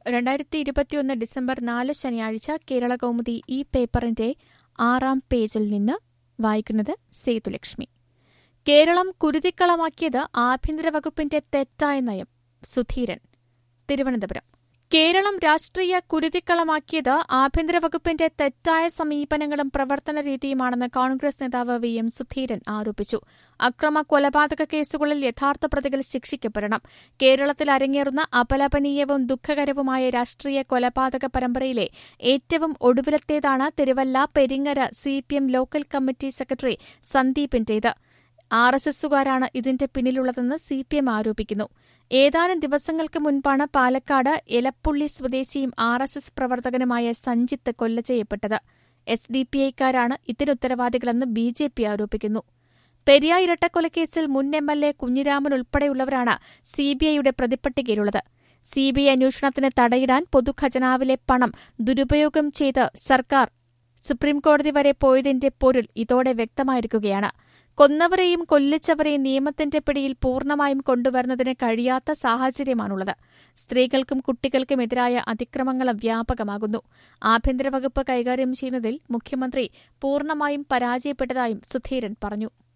രണ്ടായിരത്തി ഇരുപത്തിയൊന്ന് ഡിസംബർ നാല് ശനിയാഴ്ച കേരള കൗമുദി ഈ പേപ്പറിന്റെ ആറാം പേജിൽ നിന്ന് വായിക്കുന്നത് സേതുലക്ഷ്മി കേരളം കുരുതിക്കളമാക്കിയത് ആഭ്യന്തര വകുപ്പിന്റെ തെറ്റായ നയം സുധീരൻ തിരുവനന്തപുരം കേരളം രാഷ്ട്രീയ കുരുതിക്കളമാക്കിയത് ആഭ്യന്തര വകുപ്പിന്റെ തെറ്റായ സമീപനങ്ങളും പ്രവർത്തന രീതിയുമാണെന്ന് കോൺഗ്രസ് നേതാവ് വി എം സുധീരൻ ആരോപിച്ചു അക്രമ കൊലപാതക കേസുകളിൽ യഥാർത്ഥ പ്രതികൾ ശിക്ഷിക്കപ്പെടണം കേരളത്തിൽ അരങ്ങേറുന്ന അപലപനീയവും ദുഃഖകരവുമായ രാഷ്ട്രീയ കൊലപാതക പരമ്പരയിലെ ഏറ്റവും ഒടുവിലത്തേതാണ് Thiruvalla Peringara CPM local committee secretary സന്ദീപിന്റേത് ആർ എസ് എസുകാരാണ് ഇതിന്റെ പിന്നിലുള്ളതെന്ന് സി പി എം ആരോപിക്കുന്നു ഏതാനും ദിവസങ്ങൾക്ക് മുൻപാണ് പാലക്കാട് എലപ്പുള്ളി സ്വദേശിയും ആർ എസ് എസ് പ്രവർത്തകനുമായ സഞ്ജിത്ത് കൊല്ല ചെയ്യപ്പെട്ടത് എസ് ഡി പി ഐക്കാരാണ് ഇതിനുത്തരവാദികളെന്ന് ബി ജെ പി ആരോപിക്കുന്നു പെരിയ ഇരട്ടക്കൊലക്കേസിൽ മുൻ എം എൽ എ കുഞ്ഞിരാമൻ ഉൾപ്പെടെയുള്ളവരാണ് സിബിഐയുടെ പ്രതിപ്പട്ടികയിലുള്ളത് സിബിഐ അന്വേഷണത്തിന് തടയിടാൻ പൊതുഖജനാവിലെ പണം ദുരുപയോഗം ചെയ്ത് സർക്കാർ സുപ്രീംകോടതി വരെ പോയതിന്റെ പൊരുൾ ഇതോടെ വ്യക്തമായിരിക്കുകയാണ് കൊന്നവരെയും കൊല്ലിച്ചവരെയും നിയമത്തിന്റെ പിടിയിൽ പൂർണ്ണമായും കൊണ്ടുവരുന്നതിന് കഴിയാത്ത സാഹചര്യമാണുള്ളത് സ്ത്രീകൾക്കും കുട്ടികൾക്കും എതിരായ അതിക്രമങ്ങൾ വ്യാപകമാകുന്നു ആഭ്യന്തര വകുപ്പ് കൈകാര്യം ചെയ്യുന്നതിൽ മുഖ്യമന്ത്രി പൂർണ്ണമായും പരാജയപ്പെട്ടതായും സുധീരൻ പറഞ്ഞു